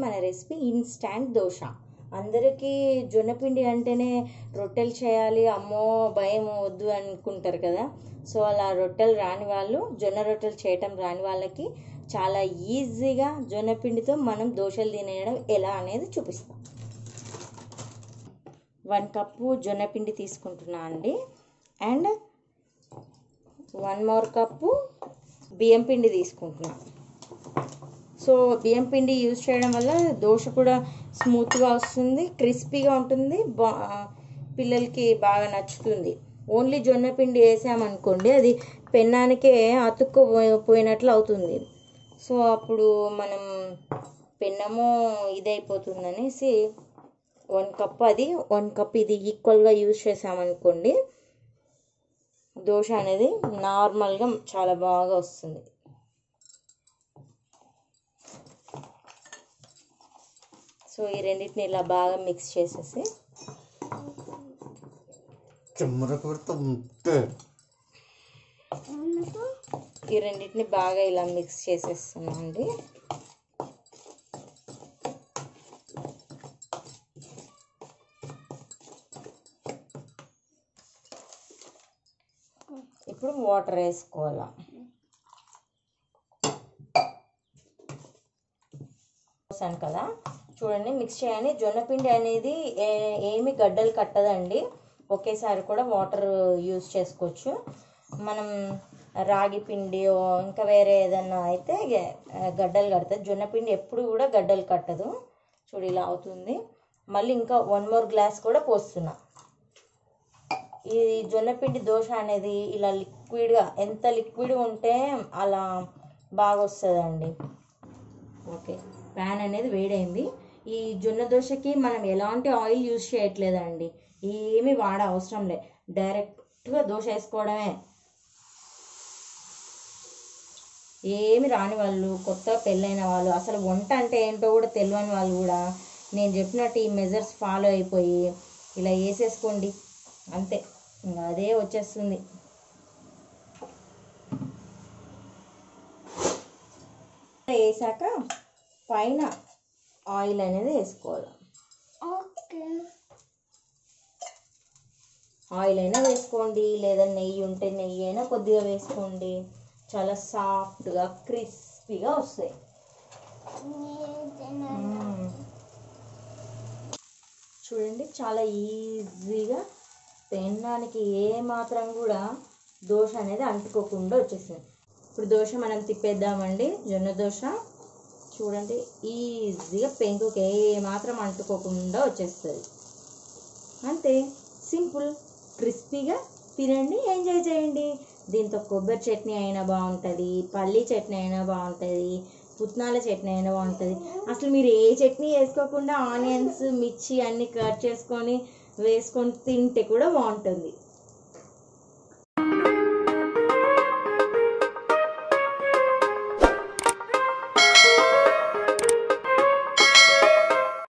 మన recipe instant dosa అందరికీ జొన్నపిండి అంటేనే రొట్టెలు చేయాలి అమ్మో భయం వద్దు అనుకుంటారు కదా సో అలా రొట్టెలు రాని వాళ్ళు జొన్న రొట్టెలు చేయటం రాని వాళ్ళకి చాలా ఈజీగా జొన్నపిండితో మనం దోశలు తినేయడం ఎలా అనేది చూపిస్తాం వన్ కప్పు జొన్నపిండి తీసుకుంటున్నా అండి అండ్ వన్ మోర్ కప్పు బియ్యం పిండి తీసుకుంటున్నా సో బియ్యం పిండి యూజ్ చేయడం వల్ల దోశ కూడా స్మూత్గా వస్తుంది క్రిస్పీగా ఉంటుంది బా పిల్లలకి బాగా నచ్చుతుంది ఓన్లీ జొన్న పిండి వేసామనుకోండి అది పెన్నానికే అతుక్కు పోయినట్లు అవుతుంది సో అప్పుడు మనం పెన్నము ఇదైపోతుంది అనేసి వన్ కప్ అది వన్ కప్ ఇది ఈక్వల్గా యూజ్ చేసామనుకోండి దోశ అనేది నార్మల్గా చాలా బాగా వస్తుంది సో ఈ రెండింటిని ఇలా బాగా మిక్స్ చేసేసి చెమ్మర కొడుతూ ఉంటే ఈ రెండింటిని బాగా ఇలా మిక్స్ చేసేస్తున్నాం అండి ఇప్పుడు వాటర్ వేసుకోవాలా పోసాను కదా చూడండి మిక్స్ చేయండి జొన్నపిండి అనేది ఏ ఏమి గడ్డలు కట్టదండి ఒకేసారి కూడా వాటర్ యూస్ చేసుకోవచ్చు మనం రాగి పిండి ఓ ఇంకా వేరే ఏదన్నా అయితే గ- గడ్డలు కడుతుంది జొన్నపిండి ఎప్పుడు కూడా గడ్డలు కట్టదు చూడు ఇలా అవుతుంది మళ్ళీ ఇంకా వన్ మోర్ గ్లాస్ కూడా పోస్తున్నా ఈ జొన్నపిండి దోశ అనేది ఇలా లిక్విడ్గా ఎంత లిక్విడ్ ఉంటే అలా బాగా వస్తుందండి ఓకే ప్యాన్ అనేది వేడైంది ఈ జొన్న దోశకి మనం ఎలాంటి ఆయిల్ యూజ్ చేయట్లేదండి ఏమీ వాడ అవసరం లే డైరెక్ట్గా దోశ వేసుకోవడమే ఏమి రాని వాళ్ళు కొత్తగా పెళ్ళైన వాళ్ళు అసలు వంట అంటే ఏంటో కూడా తెలియని వాళ్ళు కూడా నేను చెప్పినట్టు ఈ మెజర్స్ ఫాలో అయిపోయి ఇలా వేసేసుకోండి అంతే ఇంకా అదే వచ్చేస్తుంది వేసాక పైన ఆయిల్ అనేది వేసుకోవాలి ఆయిల్ అయినా వేసుకోండి లేదా నెయ్యి ఉంటే నెయ్యి అయినా కొద్దిగా వేసుకోండి చాలా సాఫ్ట్గా క్రిస్పీగా వస్తాయి మ్మ్. చూడండి చాలా ఈజీగా పెన్నానికి ఏ మాత్రం కూడా దోశ అనేది అంటుకోకుండా వచ్చేసింది ఇప్పుడు దోశ మనం తిప్పేద్దామండి జొన్న దోశ చూడండి ఈజీగా పెంకుకి ఏ మాత్రం అంటుకోకుండా వచ్చేస్తుంది అంతే సింపుల్ క్రిస్పీగా తినండి ఎంజాయ్ చేయండి దీంతో కొబ్బరి చట్నీ అయినా బాగుంటుంది పల్లీ చట్నీ అయినా బాగుంటుంది పుట్నాల చట్నీ అయినా బాగుంటుంది అసలు మీరు ఏ చట్నీ వేసుకోకుండా ఆనియన్స్ మిర్చి అన్నీ కట్ చేసుకొని వేసుకొని తింటే కూడా బాగుంటుంది